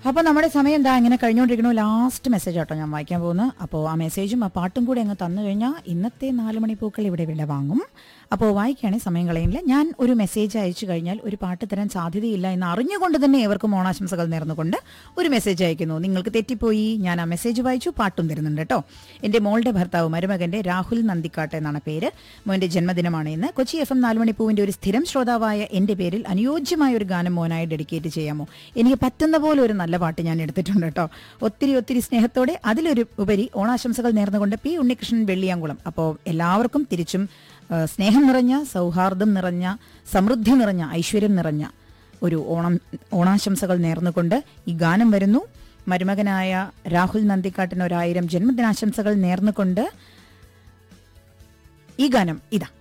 അപ്പോൾ നമ്മുടെ സമയം എന്താ ഇങ്ങനെ കഴിഞ്ഞുകൊണ്ടിരിക്കണു ലാസ്റ്റ് മെസ്സേജ് ആട്ടോ ഞാൻ വായിക്കാൻ പോകുന്നത് അപ്പോൾ ആ മെസ്സേജും ആ പാട്ടും കൂടി അങ്ങ് തന്നു കഴിഞ്ഞാൽ ഇന്നത്തെ നാല് മണിപ്പൂക്കൾ ഇവിടെ വില വാങ്ങും അപ്പോൾ വായിക്കുകയാണെങ്കിൽ സമയം കളയുന്നില്ല ഞാൻ ഒരു മെസ്സേജ് അയച്ചു കഴിഞ്ഞാൽ ഒരു പാട്ട് തരാൻ സാധ്യതയില്ല എന്ന് അറിഞ്ഞുകൊണ്ട് തന്നെ ഏവർക്കും ഓണാശംസകൾ നേർന്നുകൊണ്ട് ഒരു മെസ്സേജ് അയക്കുന്നു നിങ്ങൾക്ക് തെറ്റിപ്പോയി ഞാൻ ആ മെസ്സേജ് വായിച്ചു പാട്ടും തരുന്നുണ്ട് കേട്ടോ എൻ്റെ മോളുടെ ഭർത്താവ് മരുമകൻ്റെ രാഹുൽ നന്ദിക്കാട്ട് എന്നാണ് പേര് മോൻ്റെ ജന്മദിനമാണ് ഇന്ന് കൊച്ചി എഫ് എം നാലുമണിപ്പൂവിൻ്റെ ഒരു സ്ഥിരം ശ്രോതാവായ എൻ്റെ പേരിൽ അനുയോജ്യമായ ഒരു ഗാനം മോനായി ഡെഡിക്കേറ്റ് ചെയ്യാമോ എനിക്ക് പറ്റുന്ന പോലെ ഒരു നല്ല പാട്ട് ഞാൻ എടുത്തിട്ടുണ്ട് കേട്ടോ ഒത്തിരി ഒത്തിരി സ്നേഹത്തോടെ അതിലൊരു ഉപരി ഓണാശംസകൾ നേർന്നുകൊണ്ട് പി ഉണ്ണികൃഷ്ണൻ വെള്ളിയാങ്കുളം അപ്പോൾ എല്ലാവർക്കും തിരിച്ചും ആ, സ്നേഹം നിറഞ്ഞ സൗഹാർദ്ദം നിറഞ്ഞ സമൃദ്ധി നിറഞ്ഞ ഐശ്വര്യം നിറഞ്ഞ ഒരു ഓണം ഓണാശംസകൾ നേർന്നുകൊണ്ട് ഈ ഗാനം വരുന്നു മരുമകനായ രാഹുൽ നന്ദിക്കാട്ടിന് ഒരായിരം ജന്മദിനാശംസകൾ നേർന്നുകൊണ്ട് ഈ ഗാനം ഇതാ